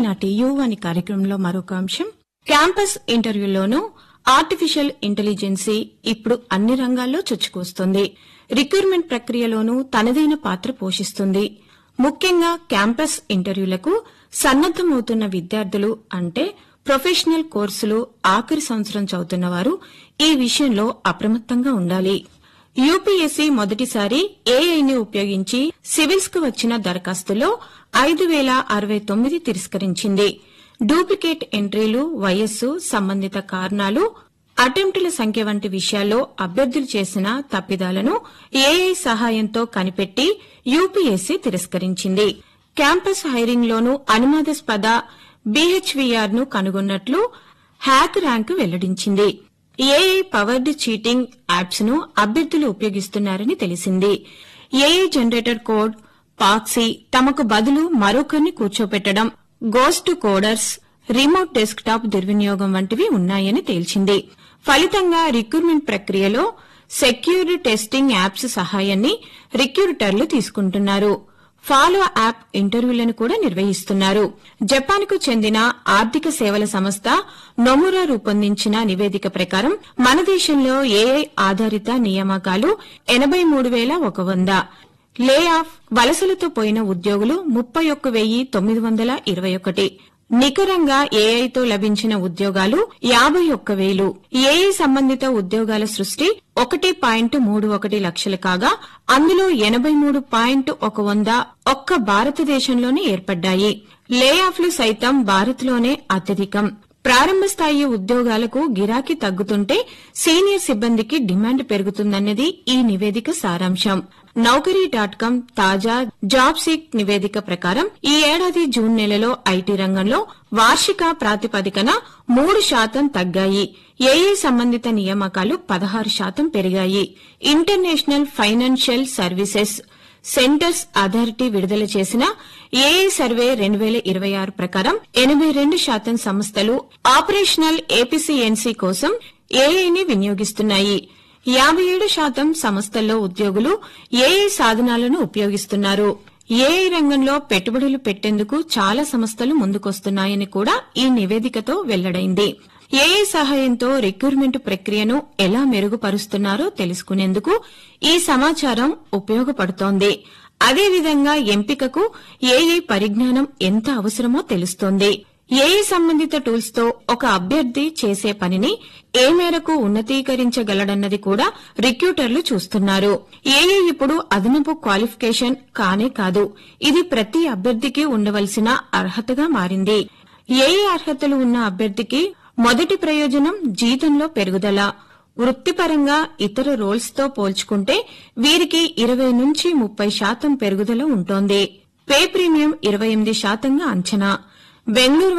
ఈనాటి యువని కార్యక్రమంలో మరొక అంశం క్యాంపస్ ఇంటర్వ్యూలోనూ ఆర్టిఫిషియల్ ఇంటెలిజెన్సీ ఇప్పుడు అన్ని రంగాల్లో చొచ్చుకొస్తుంది రిక్రూట్మెంట్ ప్రక్రియలోనూ తనదైన పాత్ర పోషిస్తుంది ముఖ్యంగా క్యాంపస్ ఇంటర్వ్యూలకు సన్నద్దమవుతున్న విద్యార్థులు అంటే ప్రొఫెషనల్ కోర్సులు ఆఖరి సంవత్సరం చదువుతున్న వారు ఈ విషయంలో అప్రమత్తంగా ఉండాలి యూపీఎస్సీ మొదటిసారి ఏఐని ఉపయోగించి సివిల్స్ కు వచ్చిన దరఖాస్తులో ఐదు వేల అరవై తొమ్మిది తిరస్కరించింది డూప్లికేట్ ఎంట్రీలు వయస్సు సంబంధిత కారణాలు అటెంప్టుల సంఖ్య వంటి విషయాల్లో అభ్యర్థులు చేసిన తప్పిదాలను ఏఐ సహాయంతో కనిపెట్టి యూపీఎస్సీ తిరస్కరించింది క్యాంపస్ హైరింగ్లోనూ అనుమానాస్పద బీహెచ్వీఆర్ ను కనుగొన్నట్లు హ్యాక్ ర్యాంక్ వెల్లడించింది ఏఐ పవర్డ్ చీటింగ్ యాప్స్ ను అభ్యర్థులు ఉపయోగిస్తున్నారని తెలిసింది ఏఐ జనరేటర్ కోడ్ పాక్సీ తమకు బదులు మరొకరిని కూర్చోపెట్టడం గోస్ట్ కోడర్స్ రిమోట్ డెస్క్టాప్ దుర్వినియోగం వంటివి ఉన్నాయని తేల్చింది ఫలితంగా రిక్రూట్మెంట్ ప్రక్రియలో సెక్యూర్ టెస్టింగ్ యాప్స్ సహాయాన్ని రిక్రూటర్లు తీసుకుంటున్నారు ఫాలో యాప్ ఇంటర్వ్యూలను కూడా నిర్వహిస్తున్నారు జపాన్కు చెందిన ఆర్థిక సేవల సంస్థ నొమురా రూపొందించిన నివేదిక ప్రకారం మన దేశంలో ఏఐ ఆధారిత నియామకాలు ఎనబై మూడు వేల ఒక వంద లే ఆఫ్ వలసలతో పోయిన ఉద్యోగులు ముప్పై ఒక్క వెయ్యి తొమ్మిది వందల ఇరవై ఒకటి నికరంగా ఏఐతో లభించిన ఉద్యోగాలు యాభై ఒక్క వేలు ఏఐ సంబంధిత ఉద్యోగాల సృష్టి ఒకటి పాయింట్ మూడు ఒకటి లక్షలు కాగా అందులో ఎనబై మూడు పాయింట్ ఒక వంద ఒక్క భారతదేశంలోనే ఏర్పడ్డాయి లే ఆఫ్లు సైతం భారత్లోనే అత్యధికం ప్రారంభ స్థాయి ఉద్యోగాలకు గిరాకీ తగ్గుతుంటే సీనియర్ సిబ్బందికి డిమాండ్ పెరుగుతుందన్నది ఈ నివేదిక సారాంశం నౌకరీ డాట్ కాం తాజా జాబ్ సీక్ నివేదిక ప్రకారం ఈ ఏడాది జూన్ నెలలో ఐటీ రంగంలో వార్షిక ప్రాతిపదికన మూడు శాతం తగ్గాయి ఏఏ సంబంధిత నియామకాలు పదహారు శాతం పెరిగాయి international financial services centres authority విడుదల చేసిన ఏఐ సర్వే రెండు వేల ఇరవై ఆరు ప్రకారం ఎనబై రెండు శాతం సంస్థలు ఆపరేషనల్ ఏపీసీఎన్సీ కోసం ఏఐని వినియోగిస్తున్నాయి యాభై ఏడు శాతం సంస్థల్లో ఉద్యోగులు ఏఐ సాధనాలను ఉపయోగిస్తున్నారు ఏఐ రంగంలో పెట్టుబడులు పెట్టేందుకు చాలా సంస్థలు ముందుకొస్తున్నాయని కూడా ఈ నివేదికతో వెల్లడైంది ఏఐ సహాయంతో రిక్రూట్మెంట్ ప్రక్రియను ఎలా మెరుగుపరుస్తున్నారో తెలుసుకునేందుకు ఈ సమాచారం ఉపయోగపడుతోంది అదేవిధంగా ఎంపికకు ఏఐ పరిజ్ఞానం ఎంత అవసరమో తెలుస్తోంది ఏఐ సంబంధిత టూల్స్ తో ఒక అభ్యర్థి చేసే పనిని ఏ మేరకు ఉన్నతీకరించగలడన్నది కూడా రిక్రూటర్లు చూస్తున్నారు ఏఐ ఇప్పుడు అదనపు క్వాలిఫికేషన్ కానే కాదు ఇది ప్రతి అభ్యర్థికి ఉండవలసిన అర్హతగా మారింది ఏఐ అర్హతలు ఉన్న అభ్యర్థికి మొదటి ప్రయోజనం జీతంలో పెరుగుదల వృత్తిపరంగా ఇతర రోల్స్ తో పోల్చుకుంటే వీరికి ఇరవై నుంచి ముప్పై శాతం పెరుగుదల ఉంటోంది పే ప్రీమియం ఇరవై ఎనిమిది శాతంగా అంచనా బెంగళూరు